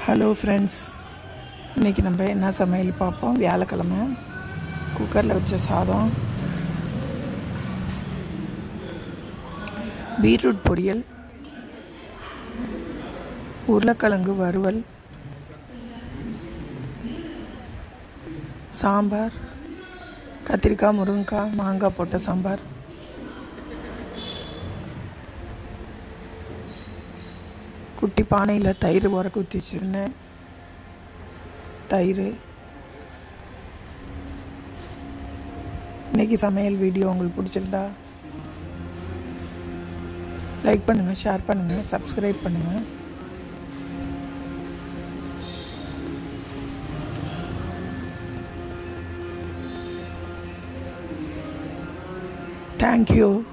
hello friends இன்றைக்கி நம்ம என்ன சமையல் பார்ப்போம் வியாழக்கிழமை குக்கரில் வச்ச சாதம் பீட்ரூட் பொரியல் உருளைக்கிழங்கு வறுவல் சாம்பார் கத்திரிக்காய் முருங்கைக்காய் மாங்காய் போட்ட சாம்பார் குட்டி பானையில் தயிர் உரக்கு ஊற்றி வச்சுருந்தேன் தயிர் இன்னைக்கு சமையல் வீடியோ உங்களுக்கு பிடிச்சிருந்தா லைக் பண்ணுங்கள் ஷேர் பண்ணுங்கள் சப்ஸ்கிரைப் பண்ணுங்கள் தேங்க்யூ